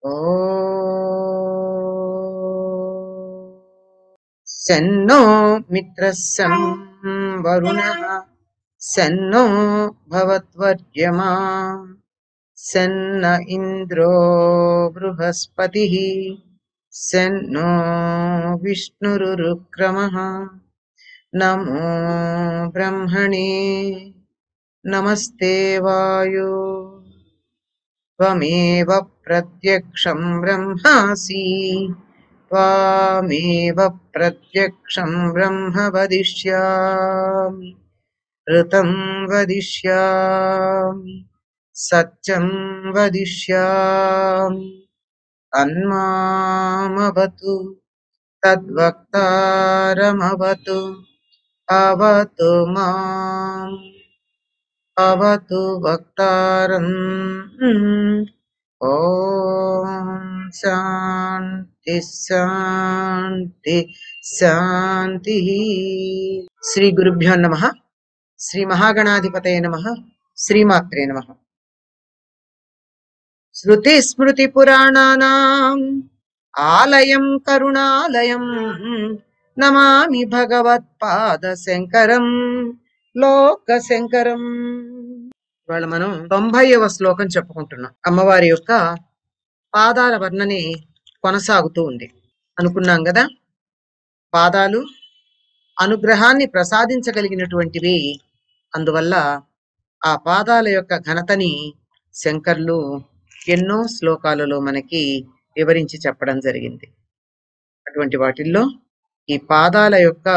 సన్నో మిత్రస్సం వరుణ సన్నో భవత్వర్యమా సన్న ఇంద్రో బృహస్పతి సన్నో విష్ణురుక్రమ నమో బ్రహ్మణే నమస్తే వాయు त्वमेव प्रत्यक्षं ब्रह्मासि त्वामेव प्रत्यक्षं ब्रह्म वदिष्यामि ऋतं वदिष्यामि सत्यं वदिष्यामि तन्मामवतु तद्वक्तारमवतु अवतु माम् अवतु वक्तारम् ॐ శాంతి శాంతి శాంతి శ్రీ గురుభ్యో నమ శ్రీ మహాగణాధిపతయ నమ శ్రీమాత్రే నమ శృతి స్మృతి పురాణానాం ఆలయం కరుణాలయం నమామి భగవత్పాద శంకరం లోక శంకరం ఇవాళ మనం తొంభైవ శ్లోకం చెప్పుకుంటున్నాం అమ్మవారి యొక్క పాదాల వర్ణని కొనసాగుతూ ఉంది అనుకున్నాం కదా పాదాలు అనుగ్రహాన్ని ప్రసాదించగలిగినటువంటివి అందువల్ల ఆ పాదాల యొక్క ఘనతని శంకర్లు ఎన్నో శ్లోకాలలో మనకి వివరించి చెప్పడం జరిగింది అటువంటి వాటిల్లో ఈ పాదాల యొక్క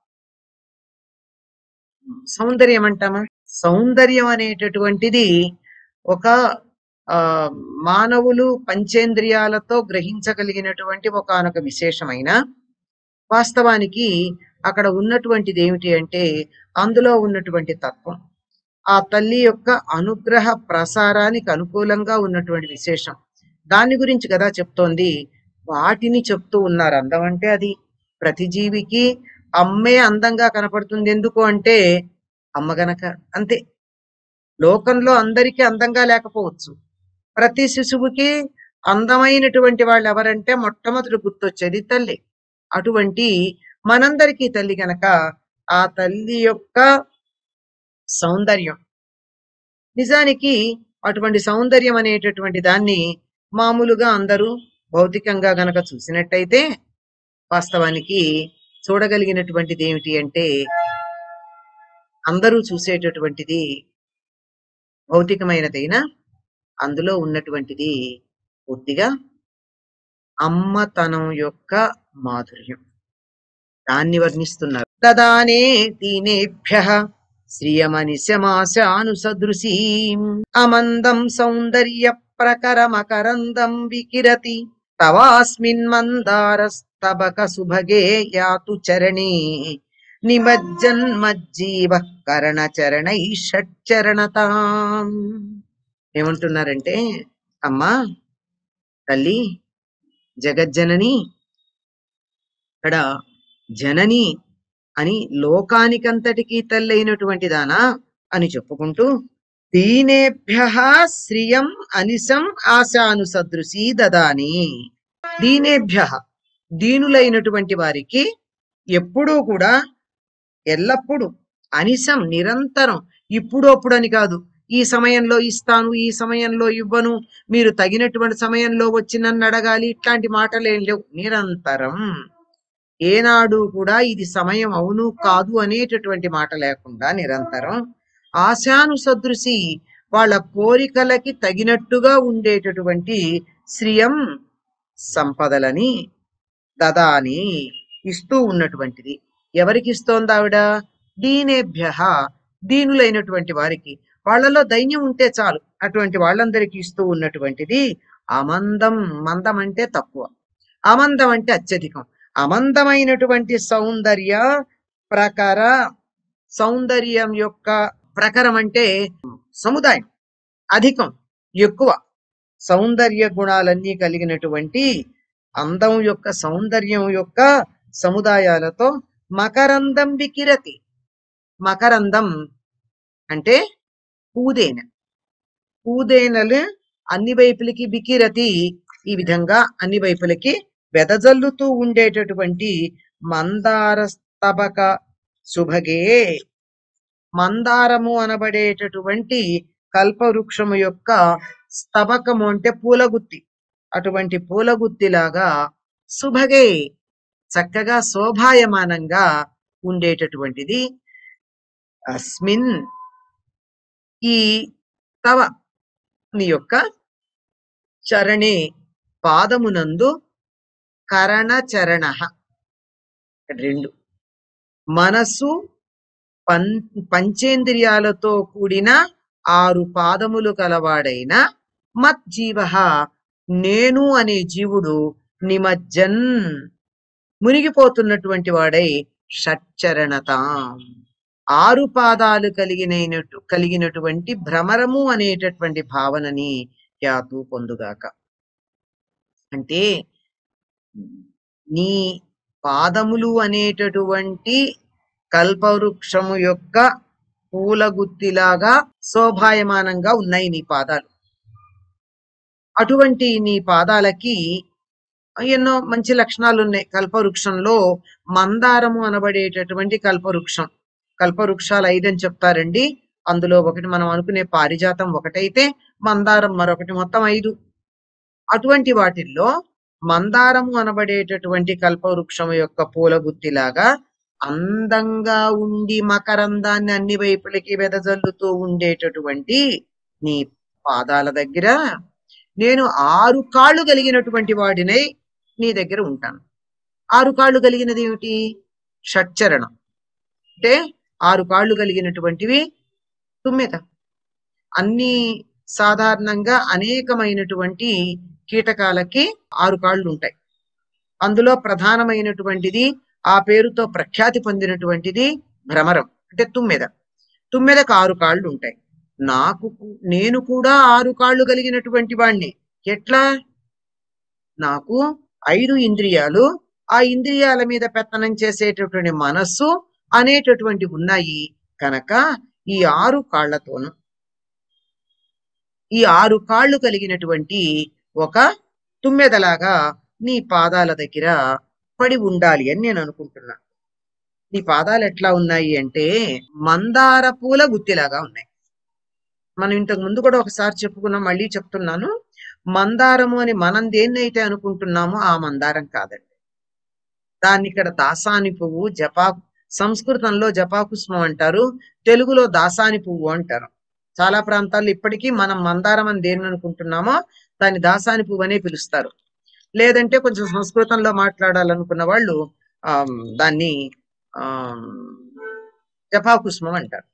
సౌందర్యం అంటామా సౌందర్యం అనేటటువంటిది ఒక ఆ మానవులు పంచేంద్రియాలతో గ్రహించగలిగినటువంటి ఒకనొక విశేషమైన వాస్తవానికి అక్కడ ఉన్నటువంటిది ఏమిటి అంటే అందులో ఉన్నటువంటి తత్వం ఆ తల్లి యొక్క అనుగ్రహ ప్రసారానికి అనుకూలంగా ఉన్నటువంటి విశేషం దాని గురించి కదా చెప్తోంది వాటిని చెప్తూ ఉన్నారు అందం అంటే అది ప్రతి జీవికి అమ్మే అందంగా కనపడుతుంది ఎందుకు అంటే అమ్మ గనక అంతే లోకంలో అందరికీ అందంగా లేకపోవచ్చు ప్రతి శిశువుకి అందమైనటువంటి వాళ్ళు ఎవరంటే మొట్టమొదటి గుర్తొచ్చేది తల్లి అటువంటి మనందరికీ తల్లి గనక ఆ తల్లి యొక్క సౌందర్యం నిజానికి అటువంటి సౌందర్యం అనేటటువంటి దాన్ని మామూలుగా అందరూ భౌతికంగా గనక చూసినట్టయితే వాస్తవానికి చూడగలిగినటువంటిది ఏమిటి అంటే అందరూ చూసేటటువంటిది భౌతికమైనదైనా అందులో ఉన్నటువంటిది పూర్తిగా అమ్మతనం యొక్క మాధుర్యం దాన్ని వర్ణిస్తున్నారు తదానే దీనేభ్య శ్రియమనిశమాశాను సదృశీం అమందం సౌందర్య ప్రకరమకరందం వికిరతి తవాస్మిన్ మందారస్తబక సుభగే యాతు చరణే నిమజ్జన్మజ్జీవ కరణ చరణై షట్చరణతాం ఏమంటున్నారంటే అమ్మా తల్లి జగజ్జనని ఇక్కడ జనని అని లోకానికంతటికీ తల్లి అయినటువంటి దానా అని చెప్పుకుంటూ దీనేభ్య శ్రియం అనిశం ఆశాను సదృశీ దదాని దీనేభ్య దీనులైనటువంటి వారికి ఎప్పుడూ కూడా ఎల్లప్పుడూ అనిశం నిరంతరం ఇప్పుడు అప్పుడు అని కాదు ఈ సమయంలో ఇస్తాను ఈ సమయంలో ఇవ్వను మీరు తగినటువంటి సమయంలో వచ్చి నన్ను అడగాలి ఇట్లాంటి మాటలు ఏం లేవు నిరంతరం ఏనాడు కూడా ఇది సమయం అవును కాదు అనేటటువంటి మాట లేకుండా నిరంతరం ఆశాను సదృశి వాళ్ళ కోరికలకి తగినట్టుగా ఉండేటటువంటి శ్రియం సంపదలని దదాని ఇస్తూ ఉన్నటువంటిది ఎవరికి ఇస్తోంది ఆవిడ దీనేభ్య దీనులైనటువంటి వారికి వాళ్ళలో దైన్యం ఉంటే చాలు అటువంటి వాళ్ళందరికీ ఇస్తూ ఉన్నటువంటిది అమందం మందం అంటే తక్కువ అమందం అంటే అత్యధికం అమందమైనటువంటి సౌందర్య ప్రకార సౌందర్యం యొక్క ప్రకారం అంటే సముదాయం అధికం ఎక్కువ సౌందర్య గుణాలన్నీ కలిగినటువంటి అందం యొక్క సౌందర్యం యొక్క సముదాయాలతో మకరందం వికిరతి మకరందం అంటే పూదేన పూదేనలు అన్ని వైపులకి బికిరతి ఈ విధంగా అన్ని వైపులకి వెదజల్లుతూ ఉండేటటువంటి మందార స్తబక సుభగే మందారము అనబడేటటువంటి కల్పవృక్షము యొక్క స్తబకము అంటే పూలగుత్తి అటువంటి పూలగుత్తిలాగా సుభగే చక్కగా శోభాయమానంగా ఉండేటటువంటిది అస్మిన్ ఈ తవ నీ యొక్క చరణే పాదమునందు కరణ చరణ రెండు మనస్సు పం పంచేంద్రియాలతో కూడిన ఆరు పాదములు కలవాడైన మజ్జీవ నేను అనే జీవుడు నిమజ్జన్ మునిగిపోతున్నటువంటి వాడై షట్చరణత ఆరు పాదాలు కలిగినైనటు కలిగినటువంటి భ్రమరము అనేటటువంటి భావనని యాతు పొందుగాక అంటే నీ పాదములు అనేటటువంటి కల్పవృక్షము యొక్క పూలగుత్తిలాగా శోభాయమానంగా ఉన్నాయి నీ పాదాలు అటువంటి నీ పాదాలకి ఎన్నో మంచి లక్షణాలు ఉన్నాయి కల్పవృక్షంలో మందారము అనబడేటటువంటి కల్పవృక్షం కల్పవృక్షాలు ఐదని చెప్తారండి అందులో ఒకటి మనం అనుకునే పారిజాతం ఒకటైతే మందారం మరొకటి మొత్తం ఐదు అటువంటి వాటిల్లో మందారము అనబడేటటువంటి కల్పవృక్షం యొక్క పూల గుత్తిలాగా అందంగా ఉండి మకరందాన్ని అన్ని వైపులకి వెదజల్లుతూ ఉండేటటువంటి నీ పాదాల దగ్గర నేను ఆరు కాళ్ళు కలిగినటువంటి వాడినై నీ దగ్గర ఉంటాను ఆరు కాళ్ళు కలిగినది ఏమిటి షట్చరణం అంటే ఆరు కాళ్ళు కలిగినటువంటివి తుమ్మెద అన్ని సాధారణంగా అనేకమైనటువంటి కీటకాలకి ఆరు కాళ్ళు ఉంటాయి అందులో ప్రధానమైనటువంటిది ఆ పేరుతో ప్రఖ్యాతి పొందినటువంటిది భ్రమరం అంటే తుమ్మెద తుమ్మెదకు ఆరు కాళ్ళు ఉంటాయి నాకు కు- నేను కూడా ఆరు కాళ్ళు కలిగినటువంటి వాణ్ణి ఎట్లా నాకు ఐదు ఇంద్రియాలు ఆ ఇంద్రియాల మీద పెత్తనం చేసేటటువంటి మనస్సు అనేటటువంటి ఉన్నాయి కనుక ఈ ఆరు కాళ్లతోను ఈ ఆరు కాళ్ళు కలిగినటువంటి ఒక తుమ్మెదలాగా నీ పాదాల దగ్గర పడి ఉండాలి అని నేను అనుకుంటున్నా నీ పాదాలు ఎట్లా ఉన్నాయి అంటే మందార పూల గుత్తిలాగా ఉన్నాయి మనం ఇంతకు ముందు కూడా ఒకసారి చెప్పుకున్నాం మళ్ళీ చెప్తున్నాను మందారము అని మనం దేన్నైతే అనుకుంటున్నామో ఆ మందారం కాదండి దాన్ని ఇక్కడ దాసాని పువ్వు జపా సంస్కృతంలో జపాకుస్మం అంటారు తెలుగులో దాసాని పువ్వు అంటారు చాలా ప్రాంతాల్లో ఇప్పటికీ మనం మందారం అని దేన్ని అనుకుంటున్నామో దాన్ని దాసాని పువ్వు అనే పిలుస్తారు లేదంటే కొంచెం సంస్కృతంలో మాట్లాడాలనుకున్న వాళ్ళు ఆ దాన్ని ఆ జపాకుస్మం అంటారు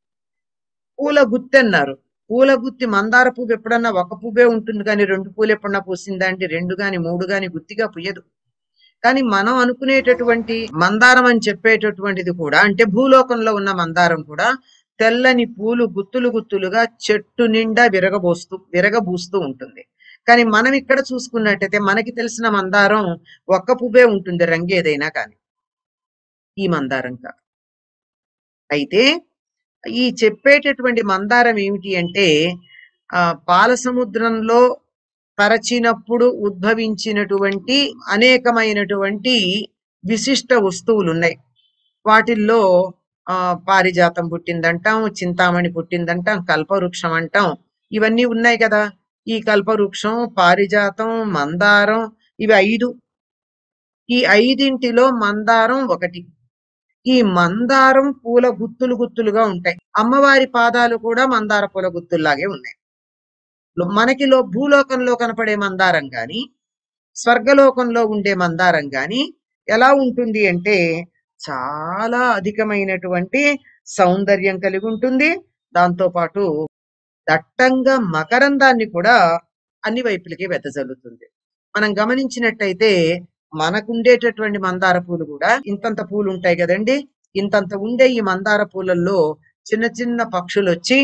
పూల గుత్తి అన్నారు పూల గుత్తి మందార పువ్వు ఎప్పుడన్నా ఒక పువ్వే ఉంటుంది కానీ రెండు పూలు ఎప్పుడన్నా పూసిందా అంటే రెండు గాని మూడు గాని గుత్తిగా పుయ్యదు కానీ మనం అనుకునేటటువంటి మందారం అని చెప్పేటటువంటిది కూడా అంటే భూలోకంలో ఉన్న మందారం కూడా తెల్లని పూలు గుత్తులు గుత్తులుగా చెట్టు నిండా విరగబోస్తూ విరగబూస్తూ ఉంటుంది కానీ మనం ఇక్కడ చూసుకున్నట్టయితే మనకి తెలిసిన మందారం ఒక్క పువ్వే ఉంటుంది రంగు ఏదైనా కానీ ఈ మందారం కాదు అయితే ఈ చెప్పేటటువంటి మందారం ఏమిటి అంటే ఆ పాల సముద్రంలో పరచినప్పుడు ఉద్భవించినటువంటి అనేకమైనటువంటి విశిష్ట వస్తువులు ఉన్నాయి వాటిల్లో ఆ పారిజాతం పుట్టిందంటాం చింతామణి పుట్టిందంటాం కల్పవృక్షం అంటాం ఇవన్నీ ఉన్నాయి కదా ఈ కల్పవృక్షం పారిజాతం మందారం ఇవి ఐదు ఈ ఐదింటిలో మందారం ఒకటి ఈ మందారం పూల గుత్తులు గుత్తులుగా ఉంటాయి అమ్మవారి పాదాలు కూడా మందార పూల గుత్తుల్లాగే ఉన్నాయి లో- మనకి లో భూలోకంలో కనపడే మందారం గాని స్వర్గలోకంలో ఉండే మందారం గాని ఎలా ఉంటుంది అంటే చాలా అధికమైనటువంటి సౌందర్యం కలిగి ఉంటుంది దాంతో పాటు దట్టంగా మకరందాన్ని కూడా అన్ని వైపులకి వెదజల్లుతుంది మనం గమనించినట్టయితే మనకుండేటటువంటి మందార పూలు కూడా ఇంతంత పూలు ఉంటాయి కదండి ఇంతంత ఉండే ఈ మందార పూలల్లో చిన్న చిన్న పక్షులు వచ్చి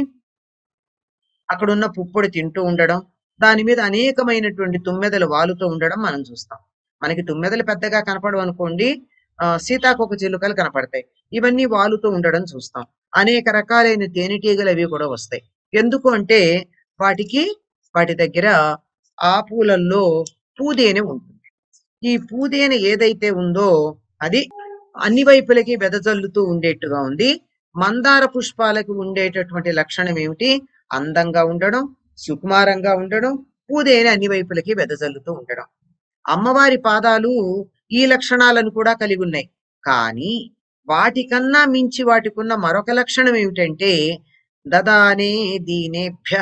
అక్కడ ఉన్న పుప్పొడి తింటూ ఉండడం దాని మీద అనేకమైనటువంటి తుమ్మెదలు వాలుతూ ఉండడం మనం చూస్తాం మనకి తుమ్మెదలు పెద్దగా కనపడవు అనుకోండి ఆ, సీతాకోక చిలుకలు కనపడతాయి ఇవన్నీ వాలుతూ ఉండడం చూస్తాం అనేక రకాలైన తేనెటీగలు అవి కూడా వస్తాయి ఎందుకు అంటే వాటికి వాటి దగ్గర ఆ పూలల్లో పూదేని ఉంటుంది ఈ పూదేని ఏదైతే ఉందో అది అన్ని వైపులకి వెదజల్లుతూ ఉండేట్టుగా ఉంది మందార పుష్పాలకు ఉండేటటువంటి లక్షణం ఏమిటి అందంగా ఉండడం సుకుమారంగా ఉండడం పూదేని అన్ని వైపులకి వెదజల్లుతూ ఉండడం అమ్మవారి పాదాలు ఈ లక్షణాలను కూడా కలిగి ఉన్నాయి కానీ వాటికన్నా మించి వాటికున్న మరొక లక్షణం ఏమిటంటే దదానే దీనేభ్య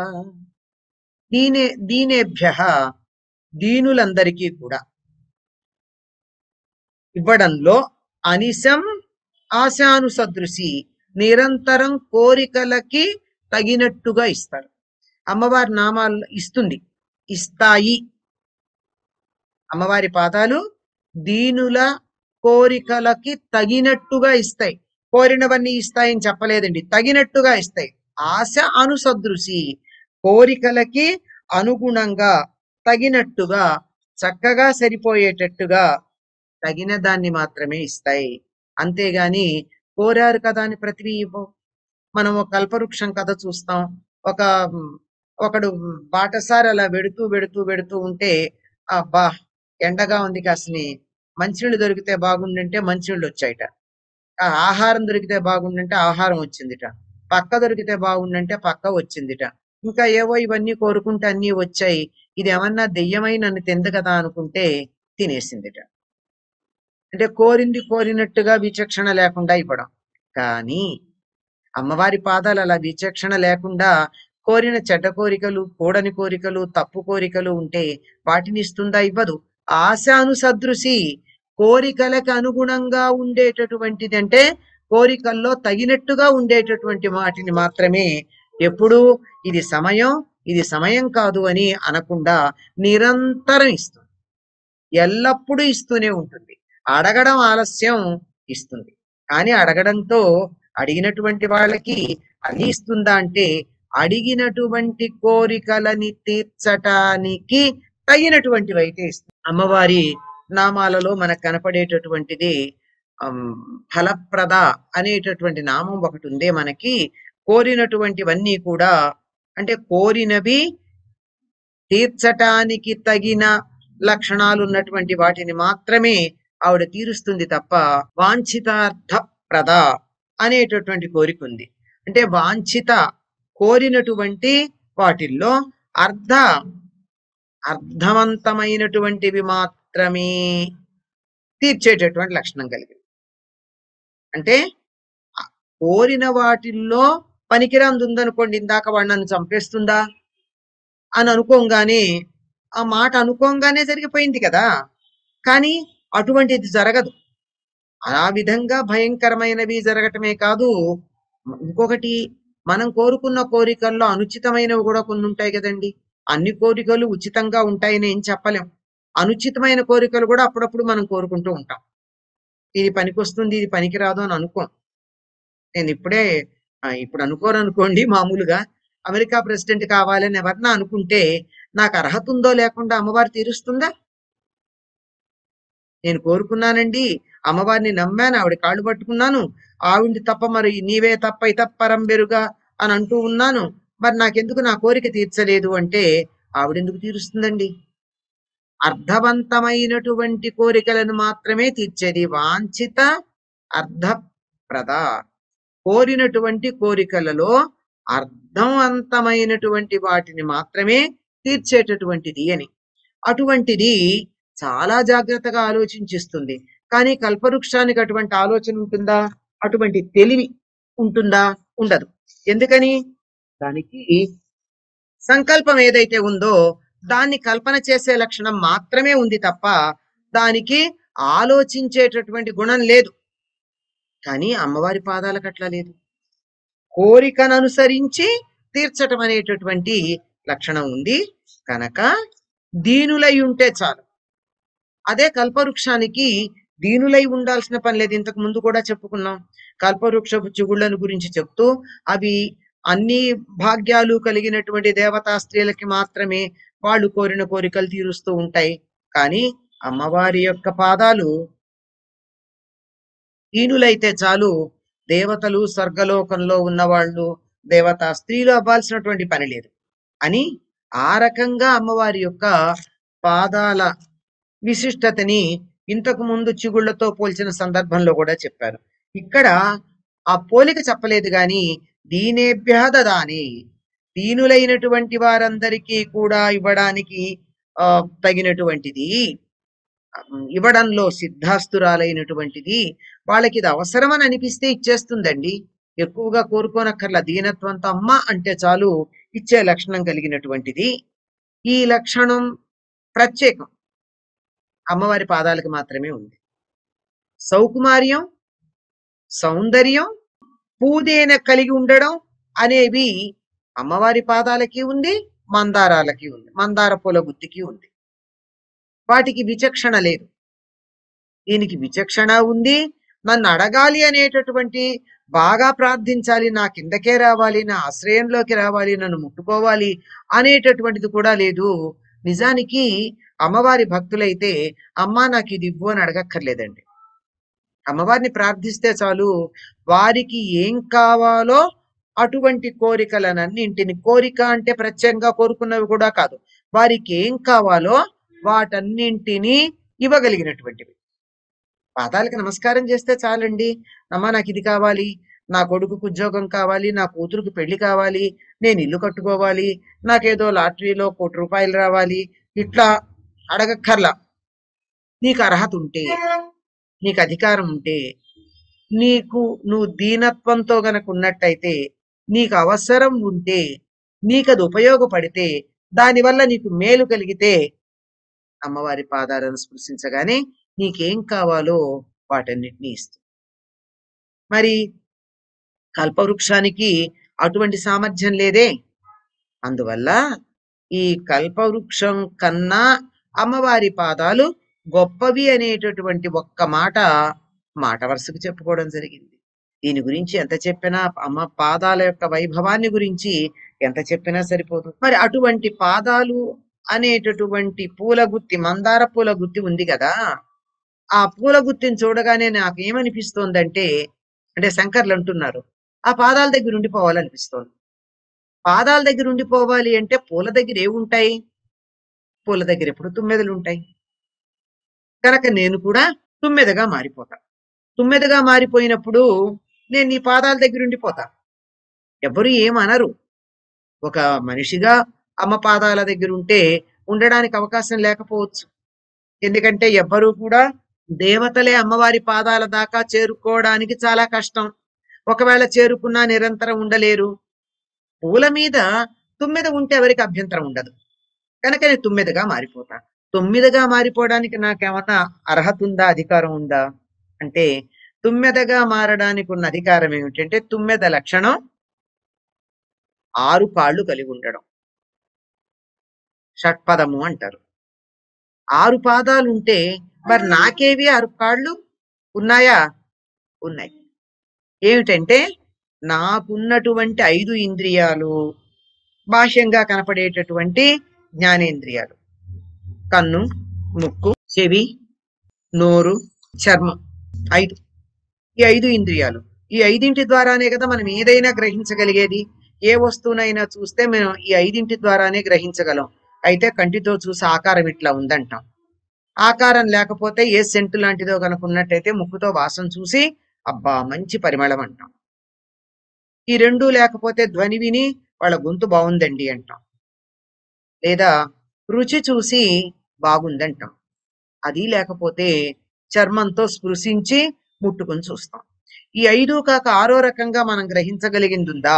దీనే దీనేభ్య దీనులందరికీ కూడా ఇవ్వడంలో అనిశం ఆశానుసదృశి నిరంతరం కోరికలకి తగినట్టుగా ఇస్తారు అమ్మవారి నామాలు ఇస్తుంది ఇస్తాయి అమ్మవారి పాదాలు దీనుల కోరికలకి తగినట్టుగా ఇస్తాయి కోరినవన్నీ ఇస్తాయని చెప్పలేదండి తగినట్టుగా ఇస్తాయి ఆశ అనుసదృశి కోరికలకి అనుగుణంగా తగినట్టుగా చక్కగా సరిపోయేటట్టుగా తగిన దాన్ని మాత్రమే ఇస్తాయి అంతేగాని కోరారు కదా అని ప్రతివి ఇవ్వవు మనం ఒక కల్పవృక్షం కథ చూస్తాం ఒక మ్, ఒకడు బాటసారి అలా వెడుతూ వెడుతూ వెడుతూ ఉంటే అబ్బా ఎండగా ఉంది కాసిని మంచినీళ్ళు దొరికితే బాగుండంటే మంచినీళ్ళు వచ్చాయట ఆ ఆహారం దొరికితే బాగుండంటే ఆహారం వచ్చిందిట పక్క దొరికితే బాగుండంటే పక్క వచ్చిందిట ఇంకా ఏవో ఇవన్నీ కోరుకుంటే అన్నీ వచ్చాయి ఇది ఏమన్నా దెయ్యమై నన్ను తింది కదా అనుకుంటే తినేసిందిట అంటే కోరింది కోరినట్టుగా విచక్షణ లేకుండా ఇవ్వడం కానీ అమ్మవారి పాదాలు అలా విచక్షణ లేకుండా కోరిన చెడ్డ కోరికలు కూడని కోరికలు తప్పు కోరికలు ఉంటే వాటిని ఇస్తుందా ఇవ్వదు ఆశానుసదృశి కోరికలకు అనుగుణంగా ఉండేటటువంటిది అంటే కోరికల్లో తగినట్టుగా ఉండేటటువంటి వాటిని మాత్రమే ఎప్పుడు ఇది సమయం ఇది సమయం కాదు అని అనకుండా నిరంతరం ఇస్తుంది ఎల్లప్పుడూ ఇస్తూనే ఉంటుంది అడగడం ఆలస్యం ఇస్తుంది కానీ అడగడంతో అడిగినటువంటి వాళ్ళకి అది ఇస్తుందా అంటే అడిగినటువంటి కోరికలని తీర్చటానికి తగినటువంటివి అయితే ఇస్తుంది అమ్మవారి నామాలలో మనకు కనపడేటటువంటిది అమ్, ఫలప్రద అనేటటువంటి నామం ఒకటి ఉందే మనకి కోరినటువంటివన్నీ కూడా అంటే కోరినవి తీర్చటానికి తగిన లక్షణాలు ఉన్నటువంటి వాటిని మాత్రమే ఆవిడ తీరుస్తుంది తప్ప వాంఛితార్థ ప్రద అనేటటువంటి కోరిక ఉంది అంటే వాంఛిత కోరినటువంటి వాటిల్లో అర్ధ అర్థవంతమైనటువంటివి మాత్రమే తీర్చేటటువంటి లక్షణం కలిగింది అంటే ఆ కోరిన వాటిల్లో పనికిరాంది ఉందనుకోండి ఇందాక వాడు నన్ను చంపేస్తుందా అని అనుకోగానే ఆ మాట అనుకోగానే జరిగిపోయింది కదా కానీ అటువంటిది జరగదు ఆ విధంగా భయంకరమైనవి జరగటమే కాదు ఇంకొకటి మనం కోరుకున్న కోరికల్లో అనుచితమైనవి కూడా కొన్ని ఉంటాయి కదండి అన్ని కోరికలు ఉచితంగా ఉంటాయని ఏం చెప్పలేం అనుచితమైన కోరికలు కూడా అప్పుడప్పుడు మనం కోరుకుంటూ ఉంటాం ఇది పనికొస్తుంది ఇది పనికిరాదు అని అనుకోం నేను ఇప్పుడే ఆ, ఇప్పుడు అనుకోరు అనుకోండి మామూలుగా అమెరికా ప్రెసిడెంట్ కావాలని ఎవరన్నా అనుకుంటే నాకు అర్హత ఉందో లేకుండా అమ్మవారు తీరుస్తుందా నేను కోరుకున్నానండి అమ్మవారిని నమ్మాను ఆవిడ కాళ్ళు పట్టుకున్నాను ఆవిడ తప్ప మరి నీవే తప్ప ఇతప్పరం బెరుగా అని అంటూ ఉన్నాను మరి నాకెందుకు నా కోరిక తీర్చలేదు అంటే ఆవిడెందుకు తీరుస్తుందండి అర్థవంతమైనటువంటి కోరికలను మాత్రమే తీర్చేది వాంఛిత అర్థప్రద కోరినటువంటి కోరికలలో అర్థవంతమైనటువంటి వాటిని మాత్రమే తీర్చేటటువంటిది అని అటువంటిది చాలా జాగ్రత్తగా ఆలోచించిస్తుంది కానీ కల్పవృక్షానికి అటువంటి ఆలోచన ఉంటుందా అటువంటి తెలివి ఉంటుందా ఉండదు ఎందుకని దానికి సంకల్పం ఏదైతే ఉందో దాన్ని కల్పన చేసే లక్షణం మాత్రమే ఉంది తప్ప దానికి ఆలోచించేటటువంటి గుణం లేదు కానీ అమ్మవారి పాదాలకు అట్లా లేదు కోరికను అనుసరించి తీర్చటం అనేటటువంటి లక్షణం ఉంది కనుక దీనులై ఉంటే చాలు అదే కల్పవృక్షానికి దీనులై ఉండాల్సిన పని లేదు ఇంతకు ముందు కూడా చెప్పుకున్నాం కల్పవృక్షపు చిగుళ్ళను గురించి చెప్తూ అవి అన్ని భాగ్యాలు కలిగినటువంటి దేవతా స్త్రీలకి మాత్రమే వాళ్ళు కోరిన కోరికలు తీరుస్తూ ఉంటాయి కానీ అమ్మవారి యొక్క పాదాలు దీనులైతే చాలు దేవతలు స్వర్గలోకంలో ఉన్నవాళ్ళు దేవతా స్త్రీలు అవ్వాల్సినటువంటి పని లేదు అని ఆ రకంగా అమ్మవారి యొక్క పాదాల విశిష్టతని ఇంతకు ముందు చిగుళ్లతో పోల్చిన సందర్భంలో కూడా చెప్పారు ఇక్కడ ఆ పోలిక చెప్పలేదు గాని దీనేభ్య దదాని దీనులైనటువంటి వారందరికీ కూడా ఇవ్వడానికి ఆ, తగినటువంటిది ఉమ్, ఇవ్వడంలో సిద్ధాస్తురాలైనటువంటిది వాళ్ళకి ఇది అవసరమని అనిపిస్తే ఇచ్చేస్తుందండి ఎక్కువగా కోరుకోనక్కర్లా దీనత్వంతో అమ్మ అంటే చాలు ఇచ్చే లక్షణం కలిగినటువంటిది ఈ లక్షణం ప్రత్యేకం అమ్మవారి పాదాలకు మాత్రమే ఉంది సౌకుమార్యం సౌందర్యం పూదేన కలిగి ఉండడం అనేవి అమ్మవారి పాదాలకి ఉంది మందారాలకి ఉంది మందార పూల గుత్తికి ఉంది వాటికి విచక్షణ లేదు దీనికి విచక్షణ ఉంది నన్ను అడగాలి అనేటటువంటి బాగా ప్రార్థించాలి నా కిందకే రావాలి నా ఆశ్రయంలోకి రావాలి నన్ను ముట్టుకోవాలి అనేటటువంటిది కూడా లేదు నిజానికి అమ్మవారి భక్తులైతే అమ్మా నాకు ఇది ఇవ్వు అని అడగక్కర్లేదండి అమ్మవారిని ప్రార్థిస్తే చాలు వారికి ఏం కావాలో అటువంటి కోరికలనన్నింటిని కోరిక అంటే ప్రత్యేకంగా కోరుకున్నవి కూడా కాదు వారికి ఏం కావాలో వాటన్నింటినీ ఇవ్వగలిగినటువంటివి పాదాలకు నమస్కారం చేస్తే చాలండి అమ్మా నాకు ఇది కావాలి నా కొడుకుకు ఉద్యోగం కావాలి నా కూతురుకు పెళ్లి కావాలి నేను ఇల్లు కట్టుకోవాలి నాకేదో లాటరీలో కోటి రూపాయలు రావాలి ఇట్లా అడగక్కర్లా నీకు అర్హత ఉంటే నీకు అధికారం ఉంటే నీకు నువ్వు దీనత్వంతో గనక ఉన్నట్టయితే నీకు అవసరం ఉంటే నీకు అది ఉపయోగపడితే దానివల్ల నీకు మేలు కలిగితే అమ్మవారి పాదాలను స్పృశించగానే నీకేం కావాలో వాటన్నిటినీ ఇస్తుంది మరి కల్పవృక్షానికి అటువంటి సామర్థ్యం లేదే అందువల్ల ఈ కల్పవృక్షం కన్నా అమ్మవారి పాదాలు గొప్పవి అనేటటువంటి ఒక్క మాట మాట వరుసకు చెప్పుకోవడం జరిగింది దీని గురించి ఎంత చెప్పినా అమ్మ పాదాల యొక్క వైభవాన్ని గురించి ఎంత చెప్పినా సరిపోదు మరి అటువంటి పాదాలు అనేటటువంటి పూల గుత్తి మందార పూల గుత్తి ఉంది కదా ఆ పూల గుత్తిని చూడగానే నాకు ఏమనిపిస్తోందంటే అంటే శంకర్లు అంటున్నారు ఆ పాదాల దగ్గర ఉండిపోవాలనిపిస్తోంది పాదాల దగ్గర ఉండిపోవాలి అంటే పూల దగ్గర ఏముంటాయి పూల దగ్గర ఎప్పుడు తుమ్మెదలు ఉంటాయి కనుక నేను కూడా తుమ్మెదగా మారిపోతా తుమ్మెదగా మారిపోయినప్పుడు నేను నీ పాదాల దగ్గర ఉండిపోతా ఎవరు ఏమనరు ఒక మనిషిగా అమ్మ పాదాల దగ్గర ఉంటే ఉండడానికి అవకాశం లేకపోవచ్చు ఎందుకంటే ఎవ్వరూ కూడా దేవతలే అమ్మవారి పాదాల దాకా చేరుకోవడానికి చాలా కష్టం ఒకవేళ చేరుకున్నా నిరంతరం ఉండలేరు పూల మీద తుమ్మెద ఉంటే ఎవరికి అభ్యంతరం ఉండదు కనుక నేను తుమ్మెదగా మారిపోతా తుమ్మెదగా మారిపోవడానికి నాకేమన్నా అర్హత ఉందా అధికారం ఉందా అంటే తుమ్మెదగా మారడానికి ఉన్న అధికారం ఏమిటంటే తుమ్మెద లక్షణం ఆరు కాళ్ళు కలిగి ఉండడం షట్పదము అంటారు ఆరు పాదాలు ఉంటే మరి నాకేవి ఆరు కాళ్ళు ఉన్నాయా ఉన్నాయి ఏమిటంటే నాకున్నటువంటి ఐదు ఇంద్రియాలు బాహ్యంగా కనపడేటటువంటి జ్ఞానేంద్రియాలు కన్ను ముక్కు చెవి నోరు చర్మం ఐదు ఈ ఐదు ఇంద్రియాలు ఈ ఐదింటి ద్వారానే కదా మనం ఏదైనా గ్రహించగలిగేది ఏ వస్తువునైనా చూస్తే మనం ఈ ఐదింటి ద్వారానే గ్రహించగలం అయితే కంటితో చూసి ఆకారం ఇట్లా ఉందంటాం ఆకారం లేకపోతే ఏ సెంటు లాంటిదో కనుక ఉన్నట్టయితే ముక్కుతో వాసన చూసి అబ్బా మంచి పరిమళం అంటాం ఈ రెండు లేకపోతే ధ్వని విని వాళ్ళ గొంతు బాగుందండి అంటాం లేదా రుచి చూసి బాగుందంటాం అది లేకపోతే చర్మంతో స్పృశించి ముట్టుకొని చూస్తాం ఈ ఐదు కాక ఆరో రకంగా మనం గ్రహించగలిగింది ఉందా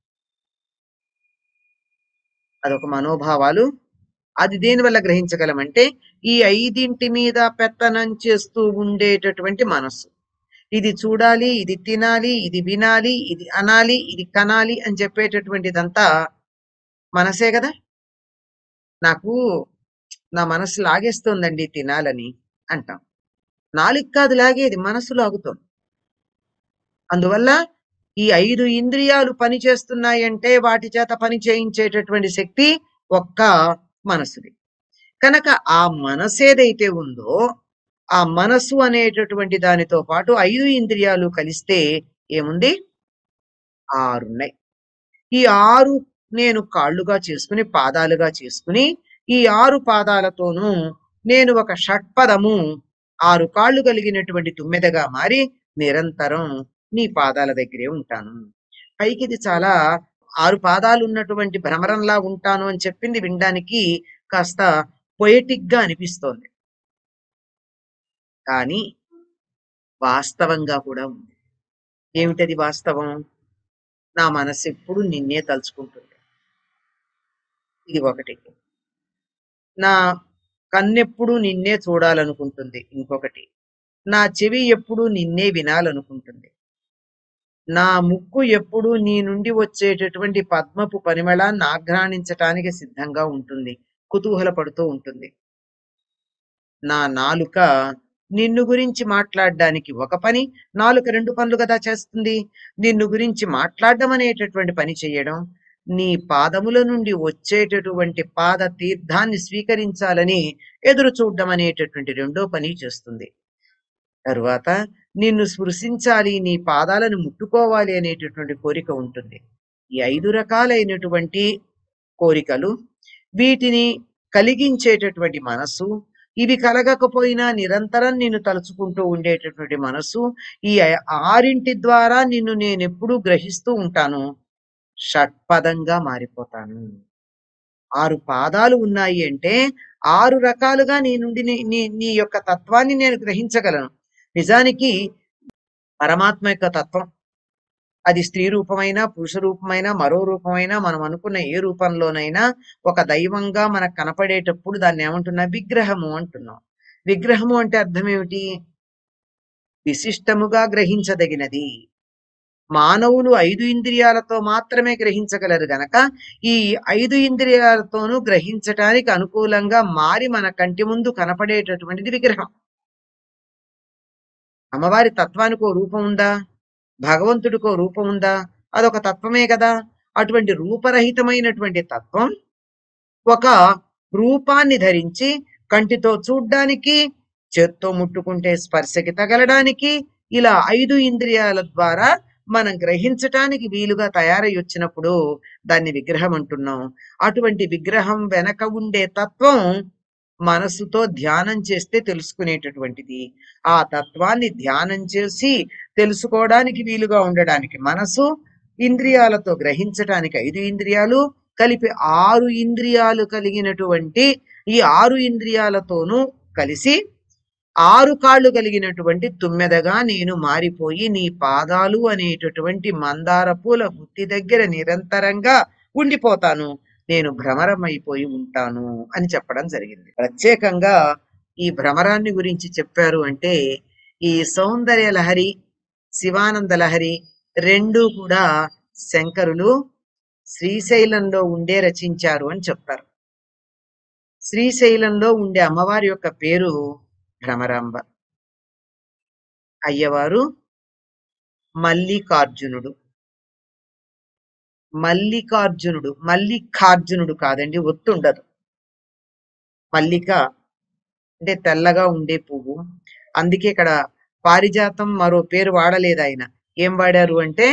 అదొక మనోభావాలు అది దేని వల్ల గ్రహించగలమంటే ఈ ఐదింటి మీద పెత్తనం చేస్తూ ఉండేటటువంటి మనస్సు ఇది చూడాలి ఇది తినాలి ఇది వినాలి ఇది అనాలి ఇది కనాలి అని చెప్పేటటువంటిదంతా మనసే కదా నాకు నా మనసు లాగేస్తోందండి తినాలని అంటాం నాలుగు కాదు లాగేది మనసు లాగుతోంది అందువల్ల ఈ ఐదు ఇంద్రియాలు పని చేస్తున్నాయంటే వాటి చేత పని చేయించేటటువంటి శక్తి ఒక్క మనసుది కనుక ఆ మనసు ఏదైతే ఉందో ఆ మనసు అనేటటువంటి దానితో పాటు ఐదు ఇంద్రియాలు కలిస్తే ఏముంది ఆరున్నాయి ఈ ఆరు నేను కాళ్ళుగా చేసుకుని పాదాలుగా చేసుకుని ఈ ఆరు పాదాలతోనూ నేను ఒక షట్పదము ఆరు కాళ్ళు కలిగినటువంటి తుమ్మెదగా మారి నిరంతరం నీ పాదాల దగ్గరే ఉంటాను పైకి ఇది చాలా ఆరు పాదాలు ఉన్నటువంటి భ్రమరంలా ఉంటాను అని చెప్పింది వినడానికి కాస్త పొయటిక్ గా అనిపిస్తోంది కానీ వాస్తవంగా కూడా ఉంది ఏమిటది వాస్తవం నా మనసు ఎప్పుడు నిన్నే తలుచుకుంటుంది ఇది ఒకటి నా కన్నెప్పుడు నిన్నే చూడాలనుకుంటుంది ఇంకొకటి నా చెవి ఎప్పుడు నిన్నే వినాలనుకుంటుంది నా ముక్కు ఎప్పుడు నీ నుండి వచ్చేటటువంటి పద్మపు పరిమళాన్ని ఆఘ్రాణించటానికి సిద్ధంగా ఉంటుంది కుతూహలపడుతూ ఉంటుంది నా నాలుక నిన్ను గురించి మాట్లాడడానికి ఒక పని నాలుక రెండు పనులు కదా చేస్తుంది నిన్ను గురించి మాట్లాడడం అనేటటువంటి పని చేయడం నీ పాదముల నుండి వచ్చేటటువంటి పాద తీర్థాన్ని స్వీకరించాలని ఎదురు చూడడం అనేటటువంటి రెండో పని చేస్తుంది తరువాత నిన్ను స్పృశించాలి నీ పాదాలను ముట్టుకోవాలి అనేటటువంటి కోరిక ఉంటుంది ఈ ఐదు రకాలైనటువంటి కోరికలు వీటిని కలిగించేటటువంటి మనస్సు ఇవి కలగకపోయినా నిరంతరం నిన్ను తలుచుకుంటూ ఉండేటటువంటి మనస్సు ఈ ఆరింటి ద్వారా నిన్ను నేను ఎప్పుడూ గ్రహిస్తూ ఉంటాను షట్పదంగా మారిపోతాను ఆరు పాదాలు ఉన్నాయి అంటే ఆరు రకాలుగా నీ నుండి నీ- నీ నీ యొక్క తత్వాన్ని నేను గ్రహించగలను నిజానికి పరమాత్మ యొక్క తత్వం అది స్త్రీ రూపమైనా పురుష రూపమైనా మరో రూపమైనా మనం అనుకున్న ఏ రూపంలోనైనా ఒక దైవంగా మనకు కనపడేటప్పుడు దాన్ని ఏమంటున్నా విగ్రహము అంటున్నాం విగ్రహము అంటే అర్థం ఏమిటి విశిష్టముగా గ్రహించదగినది మానవులు ఐదు ఇంద్రియాలతో మాత్రమే గ్రహించగలరు గనక ఈ ఐదు ఇంద్రియాలతోనూ గ్రహించటానికి అనుకూలంగా మారి మన కంటి ముందు కనపడేటటువంటిది విగ్రహం అమ్మవారి తత్వానికి ఓ రూపం ఉందా భగవంతుడికి ఓ రూపం ఉందా అదొక తత్వమే కదా అటువంటి రూపరహితమైనటువంటి తత్వం ఒక రూపాన్ని ధరించి కంటితో చూడ్డానికి చేత్తో ముట్టుకుంటే స్పర్శకి తగలడానికి ఇలా ఐదు ఇంద్రియాల ద్వారా మనం గ్రహించటానికి వీలుగా తయారై వచ్చినప్పుడు దాన్ని విగ్రహం అంటున్నాం అటువంటి విగ్రహం వెనక ఉండే తత్వం మనసుతో ధ్యానం చేస్తే తెలుసుకునేటటువంటిది ఆ తత్వాన్ని ధ్యానం చేసి తెలుసుకోవడానికి వీలుగా ఉండడానికి మనసు ఇంద్రియాలతో గ్రహించటానికి ఐదు ఇంద్రియాలు కలిపి ఆరు ఇంద్రియాలు కలిగినటువంటి ఈ ఆరు ఇంద్రియాలతోనూ కలిసి ఆరు కాళ్ళు కలిగినటువంటి తుమ్మెదగా నేను మారిపోయి నీ పాదాలు అనేటటువంటి మందార పూల గుత్తి దగ్గర నిరంతరంగా ఉండిపోతాను నేను భ్రమరమైపోయి ఉంటాను అని చెప్పడం జరిగింది ప్రత్యేకంగా ఈ భ్రమరాన్ని గురించి చెప్పారు అంటే ఈ సౌందర్య లహరి శివానంద లహరి రెండు కూడా శంకరులు శ్రీశైలంలో ఉండే రచించారు అని చెప్తారు శ్రీశైలంలో ఉండే అమ్మవారి యొక్క పేరు భ్రమరాంబ అయ్యవారు మల్లికార్జునుడు మల్లికార్జునుడు మల్లికార్జునుడు కాదండి ఒత్తుండదు మల్లిక అంటే తెల్లగా ఉండే పువ్వు అందుకే ఇక్కడ పారిజాతం మరో పేరు వాడలేదు ఆయన ఏం వాడారు అంటే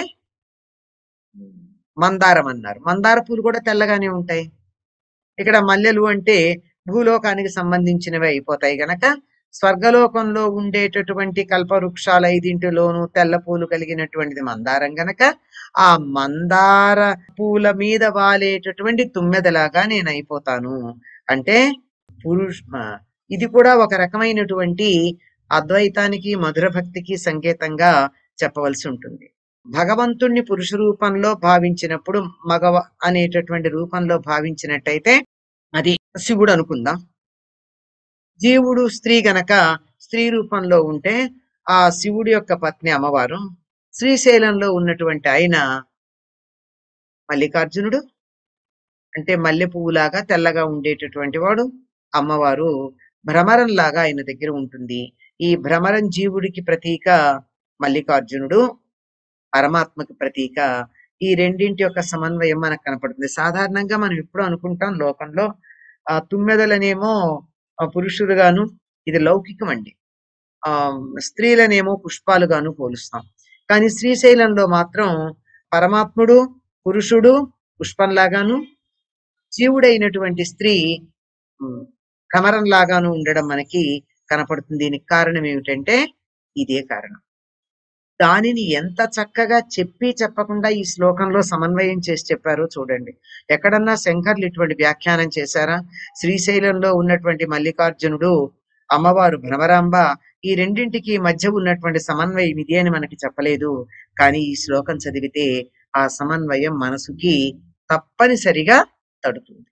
మందారం అన్నారు మందార పూలు కూడా తెల్లగానే ఉంటాయి ఇక్కడ మల్లెలు అంటే భూలోకానికి సంబంధించినవి అయిపోతాయి గనక స్వర్గలోకంలో ఉండేటటువంటి కల్పవృక్షాలు ఐదింటిలోనూ తెల్ల పూలు కలిగినటువంటిది మందారం గనక ఆ మందార పూల మీద వాలేటటువంటి తుమ్మెదలాగా నేను అయిపోతాను అంటే పురుష్ ఆ, ఇది కూడా ఒక రకమైనటువంటి అద్వైతానికి మధుర భక్తికి సంకేతంగా చెప్పవలసి ఉంటుంది భగవంతుణ్ణి పురుష రూపంలో భావించినప్పుడు మగవ అనేటటువంటి రూపంలో భావించినట్టయితే అది శివుడు అనుకుందాం జీవుడు స్త్రీ గనక స్త్రీ రూపంలో ఉంటే ఆ శివుడి యొక్క పత్ని అమ్మవారు శ్రీశైలంలో ఉన్నటువంటి ఆయన మల్లికార్జునుడు అంటే మల్లె పువ్వులాగా తెల్లగా ఉండేటటువంటి వాడు అమ్మవారు భ్రమరంలాగా ఆయన దగ్గర ఉంటుంది ఈ భ్రమరం జీవుడికి ప్రతీక మల్లికార్జునుడు పరమాత్మకి ప్రతీక ఈ రెండింటి యొక్క సమన్వయం మనకు కనపడుతుంది సాధారణంగా మనం ఎప్పుడు అనుకుంటాం లోకంలో ఆ తుమ్మెదలనేమో ఆ పురుషులుగాను ఇది లౌకికం అండి ఆ స్త్రీలనేమో పుష్పాలుగాను పోలుస్తాం కానీ శ్రీశైలంలో మాత్రం పరమాత్ముడు పురుషుడు పుష్పంలాగాను జీవుడైనటువంటి స్త్రీ ఉమ్, భ్రమరం లాగాను ఉండడం మనకి కనపడుతుంది దీనికి కారణం ఏమిటంటే ఇదే కారణం దానిని ఎంత చక్కగా చెప్పి చెప్పకుండా ఈ శ్లోకంలో సమన్వయం చేసి చెప్పారో చూడండి ఎక్కడన్నా శంకర్లు ఇటువంటి వ్యాఖ్యానం చేశారా శ్రీశైలంలో ఉన్నటువంటి మల్లికార్జునుడు అమ్మవారు భ్రమరాంబ ఈ రెండింటికి మధ్య ఉన్నటువంటి సమన్వయం ఇది అని మనకి చెప్పలేదు కానీ ఈ శ్లోకం చదివితే ఆ సమన్వయం మనసుకి తప్పనిసరిగా తడుతుంది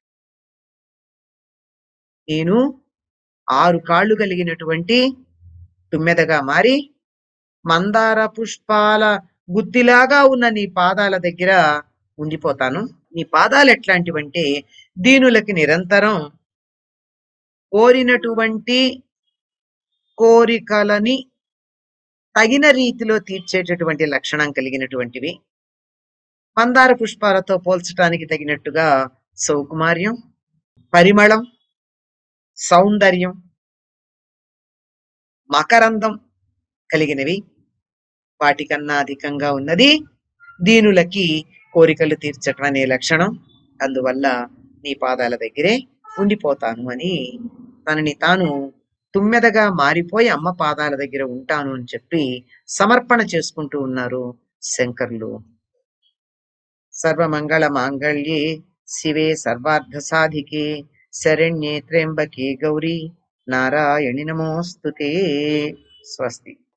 నేను ఆరు కాళ్ళు కలిగినటువంటి తుమ్మెదగా మారి మందార పుష్పాల గుత్తిలాగా ఉన్న నీ పాదాల దగ్గర ఉండిపోతాను నీ పాదాలు ఎట్లాంటివంటే దీనులకి నిరంతరం కోరినటువంటి కోరికలని తగిన రీతిలో తీర్చేటటువంటి లక్షణం కలిగినటువంటివి మందార పుష్పాలతో పోల్చడానికి తగినట్టుగా సౌకుమార్యం పరిమళం సౌందర్యం మకరందం కలిగినవి వాటికన్నా అధికంగా ఉన్నది దీనులకి కోరికలు తీర్చటం అనే లక్షణం అందువల్ల నీ పాదాల దగ్గరే ఉండిపోతాను అని తనని తాను తుమ్మెదగా మారిపోయి అమ్మ పాదాల దగ్గర ఉంటాను అని చెప్పి సమర్పణ చేసుకుంటూ ఉన్నారు శంకర్లు సర్వమంగళ మాంగళ్యే శివే సర్వార్థ సాధికే శరణ్యే త్ర్యంబకే గౌరీ నారాయణి నమోస్తుతే స్వస్తి